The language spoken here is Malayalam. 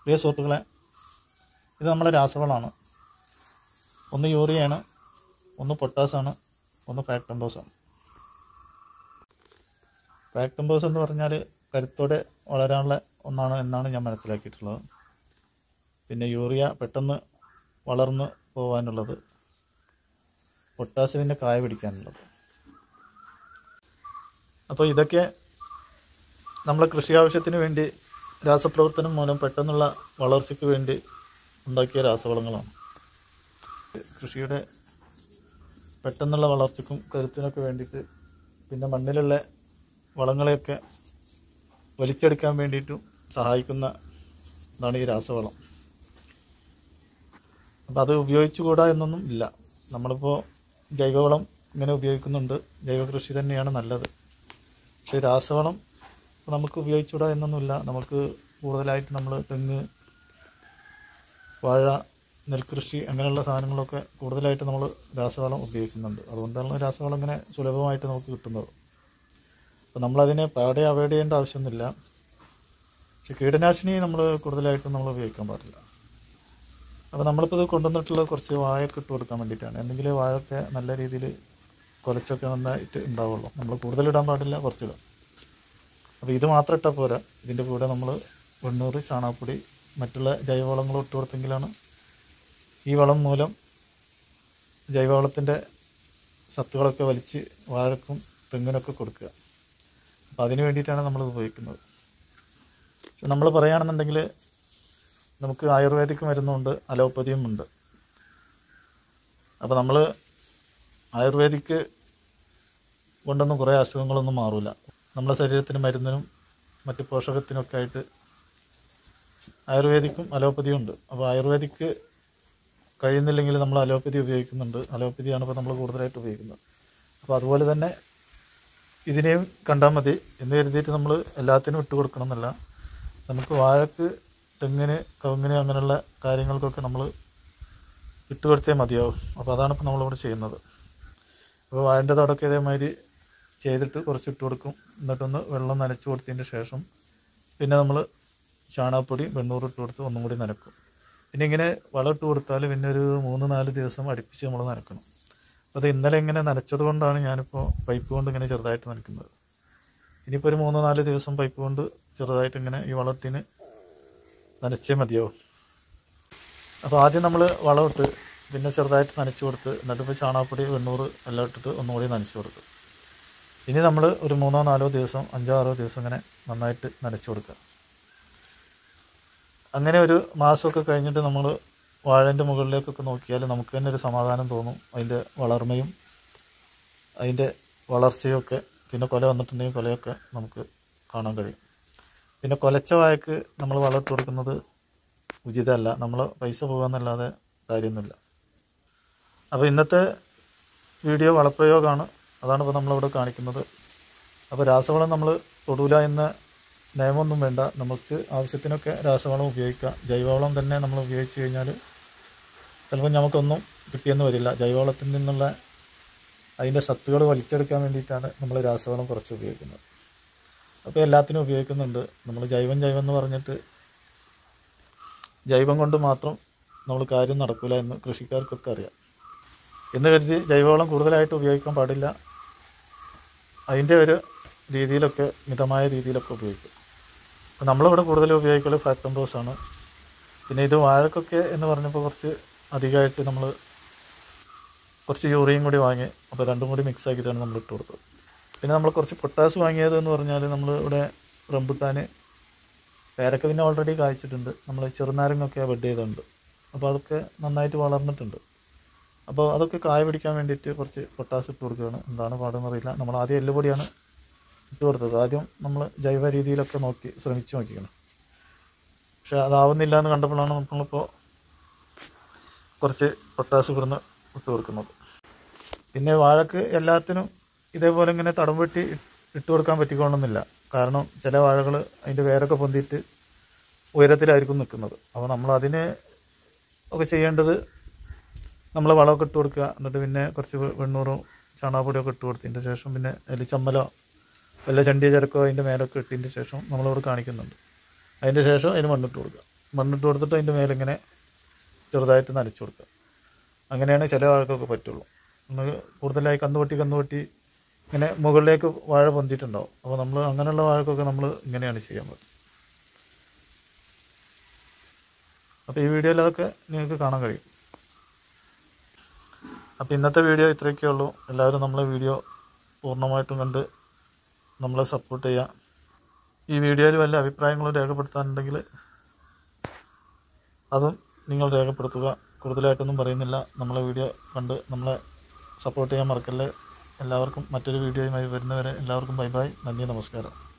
പ്രിയ സുഹൃത്തുക്കളെ ഇത് നമ്മുടെ രാസവളമാണ് ഒന്ന് യൂറിയയാണ് ഒന്ന് പൊട്ടാസാണ് ഒന്ന് ഫാക്ടംബോസാണ് ഫാക്ടംബോസ് എന്ന് പറഞ്ഞാൽ കരുത്തോടെ വളരാനുള്ള ഒന്നാണ് എന്നാണ് ഞാൻ മനസ്സിലാക്കിയിട്ടുള്ളത് പിന്നെ യൂറിയ പെട്ടെന്ന് വളർന്ന് പോകാനുള്ളത് പൊട്ടാസ്യത്തിൻ്റെ കായ പിടിക്കാനുള്ളത് അപ്പോൾ ഇതൊക്കെ നമ്മളെ കൃഷി ആവശ്യത്തിന് വേണ്ടി രാസപ്രവർത്തനം മൂലം പെട്ടെന്നുള്ള വളർച്ചയ്ക്ക് വേണ്ടി ഉണ്ടാക്കിയ രാസവളങ്ങളാണ് കൃഷിയുടെ പെട്ടെന്നുള്ള വളർച്ചയ്ക്കും കരുത്തിനൊക്കെ വേണ്ടിയിട്ട് പിന്നെ മണ്ണിലുള്ള വളങ്ങളെയൊക്കെ വലിച്ചെടുക്കാൻ വേണ്ടിയിട്ടും സഹായിക്കുന്ന ഇതാണ് ഈ രാസവളം അപ്പോൾ അത് ഉപയോഗിച്ചുകൂടാ എന്നൊന്നും ഇല്ല നമ്മളിപ്പോൾ ജൈവവളം ഇങ്ങനെ ഉപയോഗിക്കുന്നുണ്ട് ജൈവ കൃഷി തന്നെയാണ് നല്ലത് പക്ഷേ രാസവളം നമുക്ക് ഉപയോഗിച്ചുകൂടാ എന്നൊന്നുമില്ല നമുക്ക് കൂടുതലായിട്ട് നമ്മൾ തെങ്ങ് വാഴ നെൽകൃഷി അങ്ങനെയുള്ള സാധനങ്ങളൊക്കെ കൂടുതലായിട്ട് നമ്മൾ രാസവളം ഉപയോഗിക്കുന്നുണ്ട് അതുകൊണ്ടാണ് രാസവളം ഇങ്ങനെ സുലഭമായിട്ട് നമുക്ക് കിട്ടുന്നത് അപ്പോൾ നമ്മളതിനെ പാടെ അവോയ്ഡ് ചെയ്യേണ്ട ആവശ്യമൊന്നുമില്ല പക്ഷെ കീടനാശിനി നമ്മൾ കൂടുതലായിട്ടും നമ്മൾ ഉപയോഗിക്കാൻ പാടില്ല അപ്പോൾ നമ്മളിപ്പോൾ ഇത് കൊണ്ടുവന്നിട്ടുള്ളത് കുറച്ച് വാഴയൊക്കെ ഇട്ട് കൊടുക്കാൻ വേണ്ടിയിട്ടാണ് എന്തെങ്കിൽ വാഴയൊക്കെ നല്ല രീതിയിൽ കുലച്ചൊക്കെ നന്നായിട്ട് ഉണ്ടാവുള്ളൂ നമ്മൾ കൂടുതലിടാൻ പാടില്ല കുറച്ചിടാം അപ്പോൾ ഇത് മാത്രം ഇട്ടാൽ പോരാ ഇതിൻ്റെ കൂടെ നമ്മൾ വെണ്ണൂറ് ചാണകപ്പൊടി മറ്റുള്ള ജൈവവളങ്ങൾ ഇട്ട് കൊടുത്തെങ്കിലാണ് ഈ വളം മൂലം ജൈവവളത്തിൻ്റെ സത്തുകളൊക്കെ വലിച്ച് വാഴക്കും തെങ്ങിനൊക്കെ കൊടുക്കുക അപ്പോൾ അതിന് വേണ്ടിയിട്ടാണ് നമ്മളിത് ഉപയോഗിക്കുന്നത് നമ്മൾ പറയുകയാണെന്നുണ്ടെങ്കിൽ നമുക്ക് ആയുർവേദിക് മരുന്നുണ്ട് അലോപ്പതിയും ഉണ്ട് അപ്പോൾ നമ്മൾ ആയുർവേദിക് കൊണ്ടൊന്നും കുറേ അസുഖങ്ങളൊന്നും മാറില്ല നമ്മുടെ ശരീരത്തിന് മരുന്നിനും മറ്റ് പോഷകത്തിനൊക്കെ ആയിട്ട് ആയുർവേദിക്കും അലോപ്പതിയും ഉണ്ട് അപ്പോൾ ആയുർവേദിക്ക് കഴിയുന്നില്ലെങ്കിൽ നമ്മൾ അലോപ്പതി ഉപയോഗിക്കുന്നുണ്ട് അലോപ്പതിയാണ് ഇപ്പോൾ നമ്മൾ കൂടുതലായിട്ട് ഉപയോഗിക്കുന്നത് അപ്പോൾ അതുപോലെ തന്നെ ഇതിനെയും കണ്ടാൽ മതി എന്ന് കരുതിയിട്ട് നമ്മൾ എല്ലാത്തിനും ഇട്ട് കൊടുക്കണം എന്നല്ല നമുക്ക് വാഴക്ക് തെങ്ങിന് കവുങ്ങിന് അങ്ങനെയുള്ള കാര്യങ്ങൾക്കൊക്കെ നമ്മൾ ഇട്ട് കൊടുത്തേ മതിയാവും അപ്പോൾ അതാണ് ഇപ്പോൾ നമ്മളിവിടെ ചെയ്യുന്നത് അപ്പോൾ വാഴൻ്റെ തടൊക്കെ ഇതേമാതിരി ചെയ്തിട്ട് കുറച്ച് ഇട്ട് കൊടുക്കും എന്നിട്ടൊന്ന് വെള്ളം നനച്ച് കൊടുത്തതിൻ്റെ ശേഷം പിന്നെ നമ്മൾ ചാണകപ്പൊടി വെണ്ണൂറ് ഇട്ട് കൊടുത്ത് ഒന്നും കൂടി നനക്കും പിന്നെ ഇങ്ങനെ വളം ഇട്ട് കൊടുത്താൽ പിന്നെ ഒരു മൂന്ന് നാല് ദിവസം അടുപ്പിച്ച് നമ്മൾ നനക്കണം അപ്പോൾ അത് ഇന്നലെ ഇങ്ങനെ നനച്ചത് കൊണ്ടാണ് ഞാനിപ്പോൾ പൈപ്പ് കൊണ്ട് ഇങ്ങനെ ചെറുതായിട്ട് നനക്കുന്നത് ഇനിയിപ്പോൾ ഒരു മൂന്ന് നാല് ദിവസം പൈപ്പ് കൊണ്ട് ചെറുതായിട്ട് ഇങ്ങനെ ഈ വളത്തിന് നനച്ചേ മതിയാവും അപ്പോൾ ആദ്യം നമ്മൾ വളമിട്ട് പിന്നെ ചെറുതായിട്ട് നനച്ച് കൊടുത്ത് എന്നിട്ട് ഇപ്പോൾ ചാണകപ്പൊടി വെണ്ണൂറ് എല്ലാം ഇട്ടിട്ട് ഒന്നും കൂടി നനച്ച് കൊടുക്കും ഇനി നമ്മൾ ഒരു മൂന്നോ നാലോ ദിവസം അഞ്ചോ ആറോ ദിവസം ഇങ്ങനെ നന്നായിട്ട് നനച്ച് കൊടുക്കുക അങ്ങനെ ഒരു മാസമൊക്കെ കഴിഞ്ഞിട്ട് നമ്മൾ വാഴൻ്റെ മുകളിലേക്കൊക്കെ നോക്കിയാൽ നമുക്ക് തന്നെ ഒരു സമാധാനം തോന്നും അതിൻ്റെ വളർമയും അതിൻ്റെ വളർച്ചയും ഒക്കെ പിന്നെ കൊല വന്നിട്ടുണ്ടെങ്കിൽ കൊലയൊക്കെ നമുക്ക് കാണാൻ കഴിയും പിന്നെ കൊലച്ച വാഴക്ക് നമ്മൾ വളമിട്ട് കൊടുക്കുന്നത് ഉചിതമല്ല നമ്മൾ പൈസ പോകാന്നല്ലാതെ കാര്യമൊന്നുമില്ല അപ്പോൾ ഇന്നത്തെ വീഡിയോ വളപ്രയോഗമാണ് അതാണ് ഇപ്പോൾ നമ്മളിവിടെ കാണിക്കുന്നത് അപ്പോൾ രാസവളം നമ്മൾ തൊടൂല എന്ന നിയമമൊന്നും വേണ്ട നമുക്ക് ആവശ്യത്തിനൊക്കെ രാസവളം ഉപയോഗിക്കാം ജൈവവളം തന്നെ നമ്മൾ ഉപയോഗിച്ച് കഴിഞ്ഞാൽ ചിലപ്പോൾ നമുക്കൊന്നും കിട്ടിയെന്ന് വരില്ല ജൈവവളത്തിൽ നിന്നുള്ള അതിൻ്റെ സത്തുകൾ വലിച്ചെടുക്കാൻ വേണ്ടിയിട്ടാണ് നമ്മൾ രാസവളം കുറച്ച് ഉപയോഗിക്കുന്നത് അപ്പോൾ എല്ലാത്തിനും ഉപയോഗിക്കുന്നുണ്ട് നമ്മൾ ജൈവം ജൈവം എന്ന് പറഞ്ഞിട്ട് ജൈവം കൊണ്ട് മാത്രം നമ്മൾ കാര്യം നടക്കില്ല എന്ന് കൃഷിക്കാർക്കൊക്കെ അറിയാം എന്ന് കരുതി ജൈവവളം കൂടുതലായിട്ട് ഉപയോഗിക്കാൻ പാടില്ല അതിൻ്റെ ഒരു രീതിയിലൊക്കെ മിതമായ രീതിയിലൊക്കെ ഉപയോഗിക്കും അപ്പോൾ നമ്മളിവിടെ കൂടുതൽ ഉപയോഗിക്കൽ ഫാക്ടംബോസ് ആണ് പിന്നെ ഇത് വാഴക്കൊക്കെ എന്ന് പറഞ്ഞപ്പോൾ കുറച്ച് അധികമായിട്ട് നമ്മൾ കുറച്ച് യൂറിയും കൂടി വാങ്ങി അപ്പോൾ രണ്ടും കൂടി മിക്സ് ആക്കിയിട്ടാണ് നമ്മൾ ഇട്ട് കൊടുത്തത് പിന്നെ നമ്മൾ കുറച്ച് പൊട്ടാസ് വാങ്ങിയത് എന്ന് പറഞ്ഞാൽ നമ്മൾ ഇവിടെ റംബുട്ടാൻ പേരക്ക പിന്നെ ഓൾറെഡി കായ്ച്ചിട്ടുണ്ട് നമ്മൾ ചെറുനാരങ്ങൊക്കെ ബെഡ് ചെയ്തിട്ടുണ്ട് അപ്പോൾ അതൊക്കെ നന്നായിട്ട് വളർന്നിട്ടുണ്ട് അപ്പോൾ അതൊക്കെ കായ പിടിക്കാൻ വേണ്ടിയിട്ട് കുറച്ച് പൊട്ടാസ് ഇട്ട് കൊടുക്കുകയാണ് എന്താണ് പാടെന്ന് അറിയില്ല നമ്മൾ ആദ്യം എല്ലുപൊടിയാണ് ഇട്ട് കൊടുത്തത് ആദ്യം നമ്മൾ ജൈവ രീതിയിലൊക്കെ നോക്കി ശ്രമിച്ചു നോക്കിക്കണം പക്ഷെ അതാവുന്നില്ല എന്ന് കണ്ടപ്പോഴാണ് നമ്മളിപ്പോൾ കുറച്ച് പൊട്ടാസ് ഇവിടുന്ന് ഇട്ട് കൊടുക്കുന്നത് പിന്നെ വാഴക്ക് എല്ലാത്തിനും ഇതേപോലെ ഇങ്ങനെ തടം വെട്ടി ഇട്ട് കൊടുക്കാൻ പറ്റിക്കൊള്ളുന്നില്ല കാരണം ചില വാഴകൾ അതിൻ്റെ വേരൊക്കെ പൊന്തിയിട്ട് ഉയരത്തിലായിരിക്കും നിൽക്കുന്നത് അപ്പോൾ നമ്മൾ അതിന് ഒക്കെ ചെയ്യേണ്ടത് നമ്മൾ വളമൊക്കെ ഇട്ട് കൊടുക്കുക എന്നിട്ട് പിന്നെ കുറച്ച് വെ- വെണ്ണൂറും ചാണകപ്പൊടിയൊക്കെ ഇട്ട് കൊടുത്തതിൻ്റെ ശേഷം പിന്നെ അതിൽ ചമ്മലോ വല്ല ചണ്ടിയ ചരക്കോ അതിൻ്റെ മേലൊക്കെ ഇട്ടതിൻ്റെ ശേഷം നമ്മളിവിടെ കാണിക്കുന്നുണ്ട് അതിൻ്റെ ശേഷം അതിന് മണ്ണിട്ട് കൊടുക്കുക മണ്ണിട്ട് കൊടുത്തിട്ട് അതിൻ്റെ മേലെ ഇങ്ങനെ ചെറുതായിട്ട് നനച്ചു കൊടുക്കുക അങ്ങനെയാണ് ചില വാഴക്കൊക്കെ പറ്റുള്ളൂ നമുക്ക് കൂടുതലായി കന്നുവട്ടി കന്നുവട്ടി ഇങ്ങനെ മുകളിലേക്ക് വാഴ പൊന്തിയിട്ടുണ്ടാവും അപ്പോൾ നമ്മൾ അങ്ങനെയുള്ള വാഴക്കൊക്കെ നമ്മൾ ഇങ്ങനെയാണ് ചെയ്യാൻ പറ്റും അപ്പോൾ ഈ വീഡിയോയിൽ അതൊക്കെ നിങ്ങൾക്ക് കാണാൻ കഴിയും അപ്പോൾ ഇന്നത്തെ വീഡിയോ ഇത്രയൊക്കെ ഉള്ളൂ എല്ലാവരും നമ്മളെ വീഡിയോ പൂർണ്ണമായിട്ടും കണ്ട് നമ്മളെ സപ്പോർട്ട് ചെയ്യുക ഈ വീഡിയോയിൽ വല്ല അഭിപ്രായങ്ങളും രേഖപ്പെടുത്താനുണ്ടെങ്കിൽ അതും നിങ്ങൾ രേഖപ്പെടുത്തുക കൂടുതലായിട്ടൊന്നും പറയുന്നില്ല നമ്മളെ വീഡിയോ കണ്ട് നമ്മളെ സപ്പോർട്ട് ചെയ്യാൻ മറക്കല്ലേ എല്ലാവർക്കും മറ്റൊരു വീഡിയോയുമായി വരുന്നവരെ എല്ലാവർക്കും ബൈ ബൈ നന്ദി നമസ്കാരം